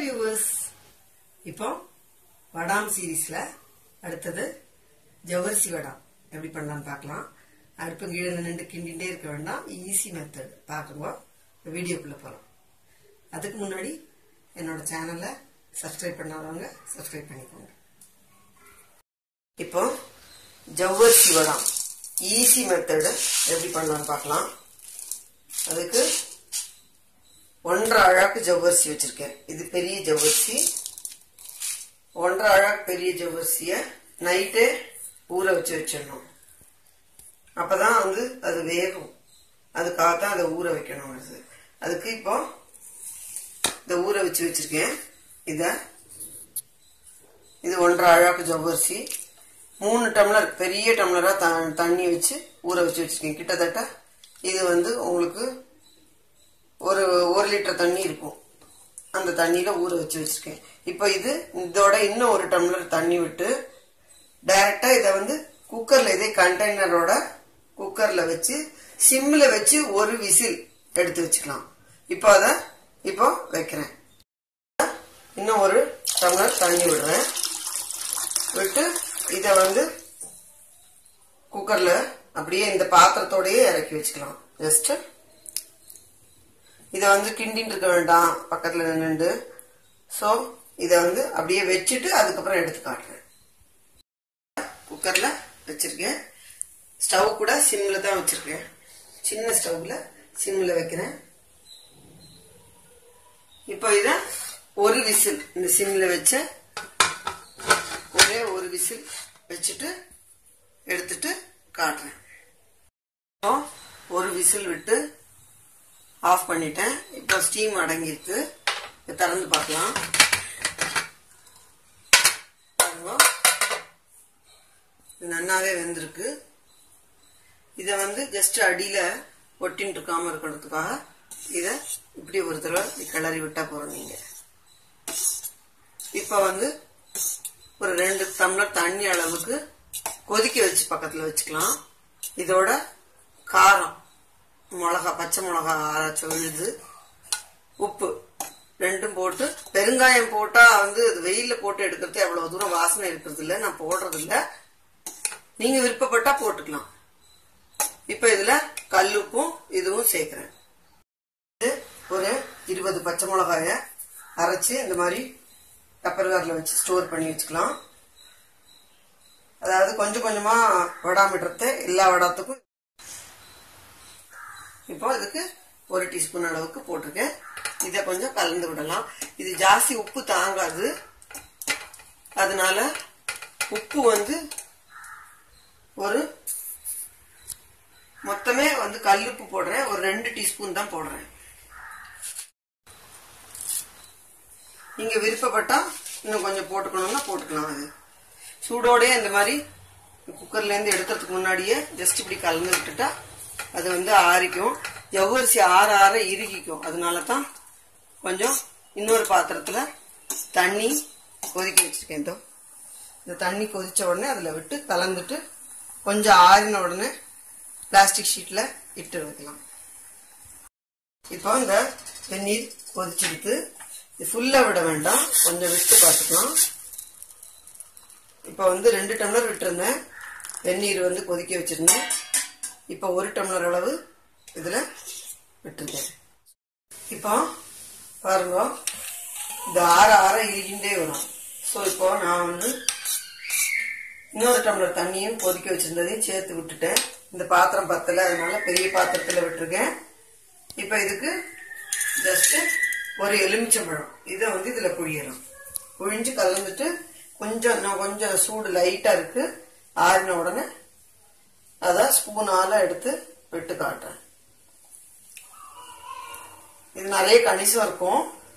Viewers இப்போ வடாம் சீரீஸ்ல அடுத்தது ஜவ்வரிசி வடாம் எப்படி பண்ணலாம்னு பார்க்கலாம் அடுப்பு கீழே நின்று கிண்டிகிட்டே இருக்க வேண்டாம் ஈஸி மெத்தட் பார்க்குங்க வீடியோக்குள்ள போகலாம் அதுக்கு முன்னாடி என்னோட சேனலை சப்ஸ்கிரைப் பண்ணாதவங்க சப்ஸ்கிரைப் பண்ணிக்கோங்க இப்போ ஜவ்வரிசி வடாம் ஈஸி மெத்தடு எப்படி பண்ணலாம்னு பார்க்கலாம் அதுக்கு ஒன்றரை அழாக்கு ஜவ்வரிசி வச்சிருக்கேன் இது பெரிய ஜவ்வரிசி ஒன்றரை அழாக்கு பெரிய ஜவ்வரிசிய நைட்டே ஊற வச்சு வச்சிடணும் அப்பதான் வந்து அது வேகும் அதுக்காக தான் அதை ஊற வைக்கணும் அது அதுக்கு இப்போ இதை ஊற வச்சு வச்சிருக்கேன் இத இது ஒன்றரை அழாக்கு ஜவ்வரிசி மூணு டம்ளர் பெரிய டம்ளரா த- தண்ணி வச்சு ஊற வச்சு வச்சிருக்கேன் கிட்டத்தட்ட இது வந்து உங்களுக்கு ஒரு ஒரு லிட்டர் தண்ணி இருக்கும் அந்த தண்ணியில ஊற வச்சு வச்சிருக்கேன் இப்போ இது இதோட இன்னும் ஒரு டம்ளர் தண்ணி விட்டு டைரக்டா இதை வந்து குக்கர்ல இதே கண்டெய்னரோட குக்கர்ல வச்சு சிம்ல வச்சு ஒரு விசில் எடுத்து வச்சுக்கலாம் இப்போ அதை இப்போ வைக்கிறேன் இன்னும் ஒரு டம்ளர் தண்ணி விடுறேன் விட்டு இதை வந்து குக்கர்ல அப்படியே இந்த பாத்திரத்தோடயே இறக்கி வச்சுக்கலாம் ஜஸ்ட் இதை வந்து கிண்டின்னு இருக்க வேண்டாம் பக்கத்துல நின்று ஸோ இதை வந்து அப்படியே வச்சுட்டு அதுக்கப்புறம் எடுத்து காட்டுறேன் குக்கர்ல வச்சிருக்கேன் ஸ்டவ் கூட சிம்ல தான் வச்சிருக்கேன் சின்ன ஸ்டவ்ல சிம்ல வைக்கிறேன் இப்போ இத ஒரு விசில் இந்த சிம்ல வச்ச ஒரே ஒரு விசில் வச்சுட்டு எடுத்துட்டு காட்டுறேன் இப்போ ஒரு விசில் விட்டு ஆஃப் பண்ணிட்டேன் இப்போ ஸ்டீம் அடங்கியிருக்கு இதை திறந்து பார்க்கலாம் பாருங்க இது நன்னாவே வெந்திருக்கு இதை வந்து ஜஸ்ட் அடியில ஒட்டின்னு இருக்காம இருக்கிறதுக்காக இதை இப்படி ஒரு தடவை இப்படி கிளறி விட்டா போறோம் நீங்க இப்ப வந்து ஒரு ரெண்டு டம்ளர் தண்ணி அளவுக்கு கொதிக்க வச்சு பக்கத்துல வச்சுக்கலாம் இதோட காரம் மிளகா பச்சை மிளகா அரைச்ச விழுது உப்பு ரெண்டும் போட்டு பெருங்காயம் போட்டா வந்து அது வெயில்ல போட்டு எடுக்கிறது அவ்வளவு தூரம் வாசனை இருக்கிறது இல்ல நான் போடுறது இல்ல நீங்க விருப்பப்பட்டா போட்டுக்கலாம் இப்ப இதுல கல்லுப்பும் இதுவும் சேர்க்கிறேன் இது ஒரு இருபது பச்சை மிளகாய அரைச்சு இந்த மாதிரி டப்பர்வேர்ல வச்சு ஸ்டோர் பண்ணி வச்சுக்கலாம் அதாவது கொஞ்சம் கொஞ்சமா வடாமிடுறத எல்லா வடாத்துக்கும் இப்போ இதுக்கு ஒரு டீஸ்பூன் அளவுக்கு போட்டிருக்கேன் இதை கொஞ்சம் கலந்து விடலாம் இது ஜாஸ்தி உப்பு தாங்காது அதனால உப்பு வந்து ஒரு மொத்தமே வந்து கல்லுப்பு போடுறேன் ஒரு ரெண்டு டீஸ்பூன் தான் போடுறேன் நீங்க விருப்பப்பட்டா இன்னும் கொஞ்சம் போட்டுக்கணும்னா போட்டுக்கலாம் அது சூடோடயே இந்த மாதிரி குக்கர்ல இருந்து எடுக்கிறதுக்கு முன்னாடியே ஜஸ்ட் இப்படி கலந்து விட்டுட்டா அது வந்து ஆறிக்கும் ஜவ்வரிசி ஆற ஆற இறுகிக்கும் அதனால தான் கொஞ்சம் இன்னொரு பாத்திரத்துல தண்ணி கொதிக்க வச்சிருக்கேன் இதோ இந்த தண்ணி கொதிச்ச உடனே அதுல விட்டு கலந்துட்டு கொஞ்சம் ஆறின உடனே பிளாஸ்டிக் ஷீட்ல இட்டு வைக்கலாம் இப்போ இந்த வெந்நீர் கொதிச்சிருக்கு இது ஃபுல்லா விட வேண்டாம் கொஞ்சம் விட்டு பார்த்துக்கலாம் இப்போ வந்து ரெண்டு டம்ளர் விட்டுருந்தேன் வெந்நீர் வந்து கொதிக்க வச்சிருந்தேன் இப்போ ஒரு டம்ளர் அளவு இதுல விட்டுருக்கேன் இப்போ பாருங்க இது ஆற ஆற இறுகிண்டே வரும் ஸோ இப்போ நான் வந்து இன்னொரு டம்ளர் தண்ணியும் கொதிக்க வச்சிருந்ததையும் சேர்த்து விட்டுட்டேன் இந்த பாத்திரம் பத்தல அதனால பெரிய பாத்திரத்துல விட்டுருக்கேன் இப்போ இதுக்கு ஜஸ்ட் ஒரு எலுமிச்சம்பழம் இதை வந்து இதுல புழியலாம் புழிஞ்சு கலந்துட்டு கொஞ்சம் இன்னும் கொஞ்சம் சூடு லைட்டா இருக்கு ஆறின உடனே அத ஸ்பூனால எடுத்து விட்டு காட்டுறேன் இது நிறைய கணிசம் இருக்கும்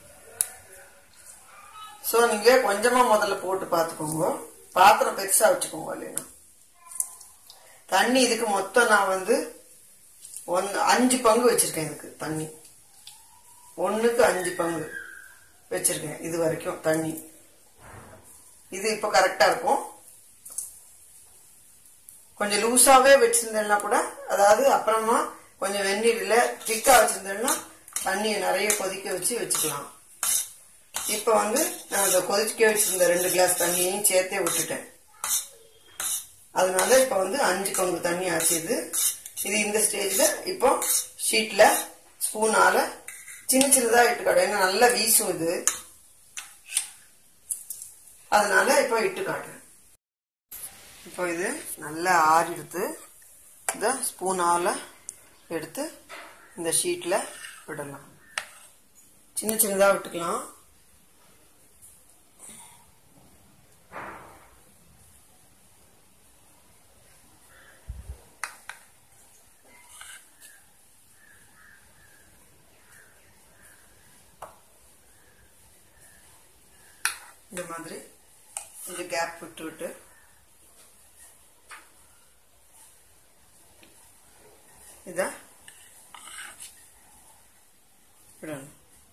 சோ நீங்க கொஞ்சமா முதல்ல போட்டு பாத்துக்கோங்க பாத்திரம் பெருசா வச்சுக்கோங்க இல்லைன்னா தண்ணி இதுக்கு மொத்தம் நான் வந்து ஒன்னு அஞ்சு பங்கு வச்சிருக்கேன் இதுக்கு தண்ணி ஒண்ணுக்கு அஞ்சு பங்கு வச்சிருக்கேன் இது வரைக்கும் தண்ணி இது இப்ப கரெக்டா இருக்கும் கொஞ்சம் லூஸாவே வச்சிருந்தேன்னா கூட அதாவது அப்புறமா கொஞ்சம் வெந்நீர்ல திக்கா வச்சிருந்தேன்னா தண்ணியை நிறைய கொதிக்க வச்சு வச்சுக்கலாம் இப்போ வந்து நான் அதை கொதிக்க வச்சிருந்த ரெண்டு கிளாஸ் தண்ணியையும் சேர்த்தே விட்டுட்டேன் அதனால இப்போ வந்து அஞ்சு கம்பு தண்ணி ஆச்சுது இது இந்த ஸ்டேஜில் இப்போ ஷீட்டில் ஸ்பூனால சின்ன சின்னதாக இட்டு ஏன்னா நல்லா வீசும் இது அதனால இப்போ இட்டு காட்டுறேன் இப்போ இது நல்லா ஆறிடுத்து இதை ஸ்பூனால் எடுத்து இந்த ஷீட்டில் விடலாம் சின்ன சின்னதாக விட்டுக்கலாம் இந்த மாதிரி கொஞ்சம் கேப் விட்டு விட்டு இதா விடணும்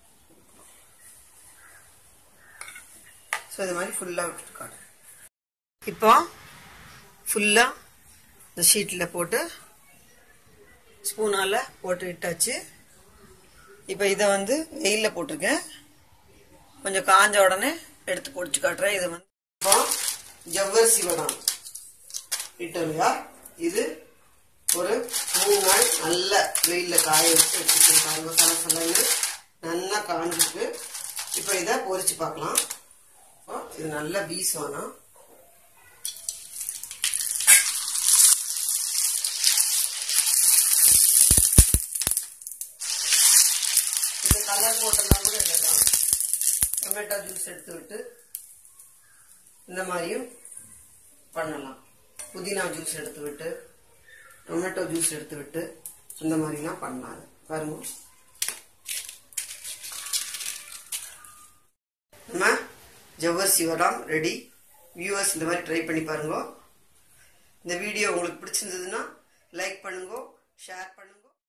ஸோ இது மாதிரி ஃபுல்லாக விட்டுட்டு காட்டு இப்போ ஃபுல்லாக இந்த ஷீட்டில் போட்டு ஸ்பூனால் போட்டு இட்டாச்சு இப்போ இதை வந்து வெயிலில் போட்டிருக்கேன் கொஞ்சம் காஞ்ச உடனே எடுத்து பொடிச்சு காட்டுறேன் இது வந்து இப்போ ஜவ்வரிசி வடம் இட்டோம் இல்லையா இது ஒரு மூணு நாள் நல்ல வெயிலில் காய வச்சு எடுத்துக்கணும் பாருங்க சல சலன்னு நல்லா காஞ்சிருக்கு இப்போ இதை பொரிச்சு பார்க்கலாம் இப்போ இது நல்லா வீஸ் வேணும் இது கலர் போட்டெல்லாம் கூட எடுக்கலாம் டொமேட்டோ ஜூஸ் எடுத்து விட்டு இந்த மாதிரியும் பண்ணலாம் புதினா ஜூஸ் எடுத்து விட்டு டொமேட்டோ ஜூஸ் எடுத்து விட்டு இந்த மாதிரிலாம் பண்ணலாம் அது. பாருங்க நம்ம ஜவ்வரிசி வடம் ரெடி வியூவர்ஸ் இந்த மாதிரி ட்ரை பண்ணி பாருங்க இந்த வீடியோ உங்களுக்கு பிடிச்சிருந்ததுன்னா லைக் பண்ணுங்க ஷேர் பண்ணுங்க